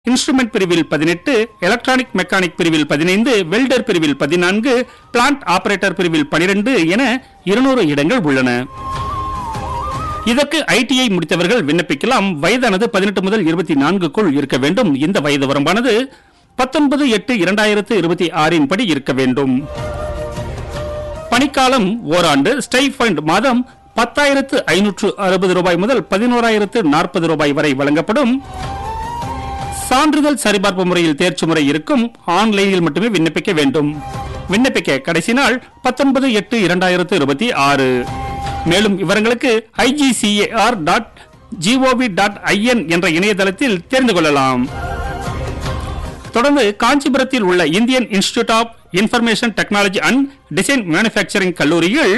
instrument பிரிவில் பதினெட்டு electronic mechanic பிரிவில் பதினைந்து வெல்டர் பிரிவில் பதினான்கு பிளான்ட் ஆபரேட்டர் பிரிவில் பனிரெண்டு என இருநூறு இடங்கள் உள்ளன இதற்கு ஐடிஐ முடித்தவர்கள் விண்ணப்பிக்கலாம் வயதானது பதினெட்டு முதல் இருபத்தி நான்குக்குள் இருக்க வேண்டும் இந்த வயது வரம்பானது பத்தொன்பது எட்டு இரண்டாயிரத்து இருபத்தி ஆறின் படி இருக்க வேண்டும் பணிக்காலம் ஓராண்டு ஸ்டைஃபண்ட் மாதம் பத்தாயிரத்து ஐநூற்று அறுபது ரூபாய் முதல் பதினோராயிரத்து நாற்பது ரூபாய் வரை வழங்கப்படும் சான்றிதழ் சரிபார்ப்பு முறையில் தேர்ச்சி முறை இருக்கும் ஆன்லைனில் மட்டுமே விண்ணப்பிக்க வேண்டும் விண்ணப்பிக்க கடைசி நாள் பத்தொன்பது எட்டு இரண்டாயிரத்து இருபத்தி ஆறு மேலும் விவரங்களுக்கு IGCAR dot GOV dot IN என்ற இணையதளத்தில் தெரிந்து கொள்ளலாம் தொடர்ந்து காஞ்சிபுரத்தில் உள்ள Indian institute of information technology and design manufacturing கல்லூரியில்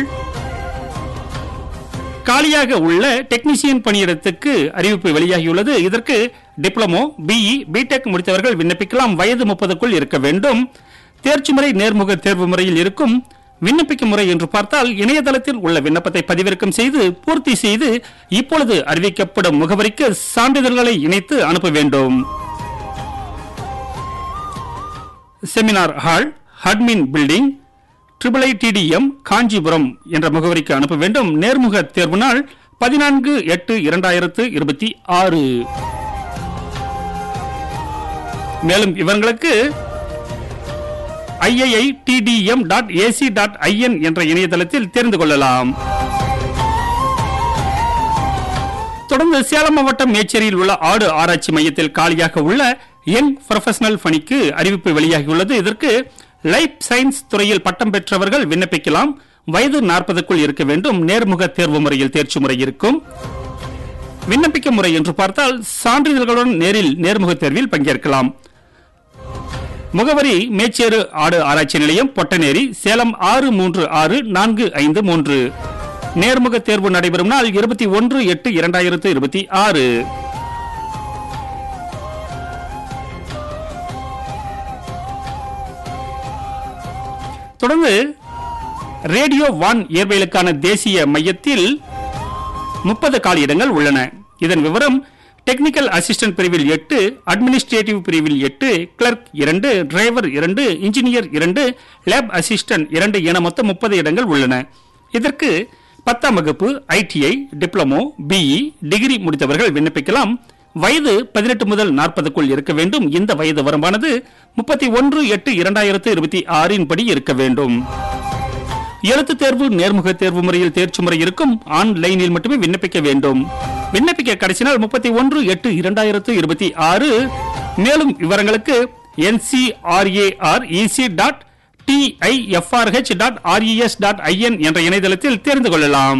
காலியாக உள்ள டெக்னீசியன் பணியிடத்துக்கு அறிவிப்பு வெளியாகியுள்ளது இதற்கு டிப்ளமோ பிஇ பிடெக் முடித்தவர்கள் விண்ணப்பிக்கலாம் வயது முப்பதுக்குள் இருக்க வேண்டும் தேர்ச்சி முறை நேர்முக தேர்வு முறையில் இருக்கும் விண்ணப்பிக்கும் முறை என்று பார்த்தால் இணையதளத்தில் உள்ள விண்ணப்பத்தை பதிவிறக்கம் செய்து பூர்த்தி செய்து இப்பொழுது அறிவிக்கப்படும் முகவரிக்கு சான்றிதழ்களை இணைத்து அனுப்ப வேண்டும் seminar hall admin building triple TDM Kancheepuram என்ற முகவரிக்கு அனுப்ப வேண்டும் நேர்முக தேர்வு நாள் பதினான்கு எட்டு இரண்டாயிரத்து இருபத்தி ஆறு மேலும் இவங்களுக்கு III TDM dot AC dot IN என்ற இணையதளத்தில் தெரிந்து கொள்ளலாம் தொடர்ந்து சேலம் மாவட்டம் மேச்சேரியில் உள்ள ஆடு ஆராய்ச்சி மையத்தில் காலியாக உள்ள யங் ப்ரொஃபஷனல் பணிக்கு அறிவிப்பு வெளியாகியுள்ளது இதற்கு லைஃப் சயின்ஸ் துறையில் பட்டம் பெற்றவர்கள் விண்ணப்பிக்கலாம் வயது நாற்பதுக்குள் இருக்க வேண்டும் நேர்முக தேர்வு முறையில் தேர்ச்சி முறை இருக்கும் விண்ணப்பிக்க முறை என்று பார்த்தால் சான்றிதழ்களுடன் நேரில் நேர்முக தேர்வில் பங்கேற்கலாம் முகவரி மேச்சேரு ஆடு ஆராய்ச்சி நிலையம் பொட்டநேரி சேலம் ஆறு மூன்று ஆறு நான்கு ஐந்து மூன்று நேர்முக தேர்வு நடைபெறும் நாள் இருபத்தி ஒன்று எட்டு இரண்டாயிரத்து இருபத்தி ஆறு தொடர்ந்து ரேடியோ வான் இயற்பியலுக்கான தேசிய மையத்தில் முப்பது காலியிடங்கள் உள்ளன இதன் விவரம் டெக்னிக்கல் அசிஸ்டன்ட் பிரிவில் எட்டு அட்மினிஸ்ட்ரேட்டிவ் பிரிவில் எட்டு கிளர்க் இரண்டு டிரைவர் இரண்டு இன்ஜினியர் இரண்டு லேப் அசிஸ்டன்ட் இரண்டு என மொத்தம் முப்பது இடங்கள் உள்ளன இதற்கு பத்தாம் வகுப்பு ஐடிஐ டிப்ளமோ பிஇ டிகிரி முடித்தவர்கள் விண்ணப்பிக்கலாம் வயது பதினெட்டு முதல் நாற்பதுக்குள் இருக்க வேண்டும் இந்த வயது வரம்பானது முப்பத்தி ஒன்று எட்டு இரண்டாயிரத்து இருபத்தி ஆறின் படி இருக்க வேண்டும் எழுத்து தேர்வு நேர்முக தேர்வு முறையில் தேர்ச்சி முறை இருக்கும் ஆன்லைனில் மட்டுமே விண்ணப்பிக்க வேண்டும் விண்ணப்பிக்க கடைசி நாள் முப்பத்தி ஒன்று எட்டு இரண்டாயிரத்து இருபத்தி ஆறு மேலும் விவரங்களுக்கு NCRAR EC dot TIFRH dot RES dot IN என்ற இணையதளத்தில் தெரிந்து கொள்ளலாம்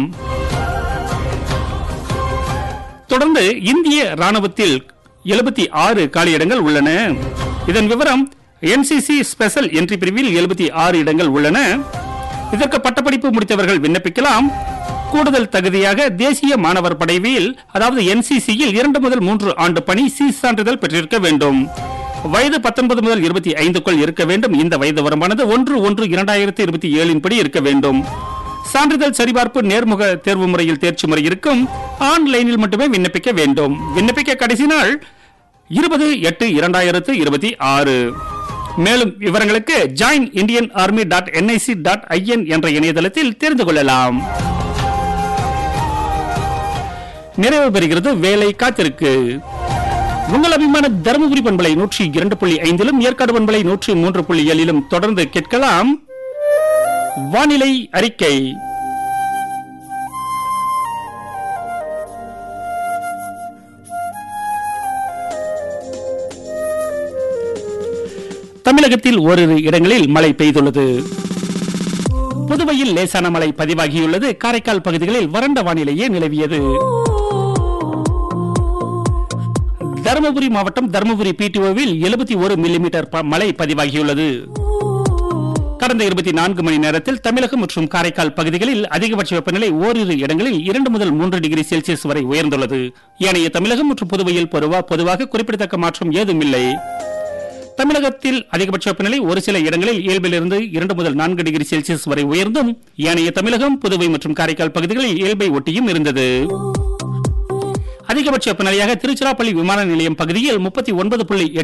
தொடர்ந்து இந்திய ராணுவத்தில் எழுபத்தி ஆறு காலியிடங்கள் உள்ளன இதன் விவரம் என்சிசி ஸ்பெஷல் என்ட்ரி பிரிவில் எழுபத்தி ஆறு இடங்கள் உள்ளன இதற்கு பட்டப்படிப்பு முடித்தவர்கள் விண்ணப்பிக்கலாம் கூடுதல் தகுதியாக தேசிய மாணவர் படைவியில் அதாவது என்சிசியில் இரண்டு முதல் மூன்று ஆண்டு பணி சி சான்றிதழ் பெற்றிருக்க வேண்டும் வயது பத்தொன்பது முதல் இருபத்தி ஐந்துக்குள் இருக்க வேண்டும் இந்த வயது வரம்பானது ஒன்று ஒன்று இரண்டாயிரத்தி இருபத்தி ஏழின் படி இருக்க வேண்டும் சான்றிதழ் சரிபார்ப்பு நேர்முக தேர்வு முறையில் தேர்ச்சி முறை இருக்கும் ஆன்லைனில் மட்டுமே விண்ணப்பிக்க வேண்டும் விண்ணப்பிக்க கடைசி நாள் இருபது எட்டு இரண்டாயிரத்து இருபத்தி ஆறு மேலும் விவரங்களுக்கு join Indian army dot NIC dot IN என்ற இணையதளத்தில் தெரிந்து கொள்ளலாம் நிறைவு பெறுகிறது வேலை காத்திருக்கு உங்கள் அபிமான தருமபுரி பண்பலை நூற்றி இரண்டு புள்ளி ஐந்திலும் ஏற்காடு பண்பலை நூற்றி மூன்று புள்ளி ஏழிலும் தொடர்ந்து கேட்கலாம் வானிலை அறிக்கை தமிழகத்தில் ஓரிரு இடங்களில் மழை பெய்துள்ளது புதுவையில் லேசான மழை பதிவாகியுள்ளது காரைக்கால் பகுதிகளில் வறண்ட வானிலையே நிலவியது தருமபுரி மாவட்டம் தருமபுரி பிடிஓவில் எழுபத்தி ஒரு மில்லிமீட்டர் ப- மழை பதிவாகியுள்ளது கடந்த இருபத்தி நான்கு மணி நேரத்தில் தமிழகம் மற்றும் காரைக்கால் பகுதிகளில் அதிகபட்ச வெப்பநிலை ஓரிரு இடங்களில் இரண்டு முதல் மூன்று டிகிரி செல்சியஸ் வரை உயர்ந்துள்ளது ஏனைய தமிழகம் மற்றும் புதுவையில் பொதுவா- பொதுவாக குறிப்பிடத்தக்க மாற்றம் ஏதுமில்லை தமிழகத்தில் அதிகபட்ச வெப்பநிலை ஒரு சில இடங்களில் இயல்பிலிருந்து இரண்டு முதல் நான்கு டிகிரி செல்சியஸ் வரை உயர்ந்தும் ஏனைய தமிழகம் புதுவை மற்றும் காரைக்கால் பகுதிகளில் இயல்பை ஒட்டியும் இருந்தது அதிகபட்ச வெப்பநிலையாக திருச்சிராப்பள்ளி விமான நிலையம் பகுதியில் முப்பத்தி ஒன்பது புள்ளி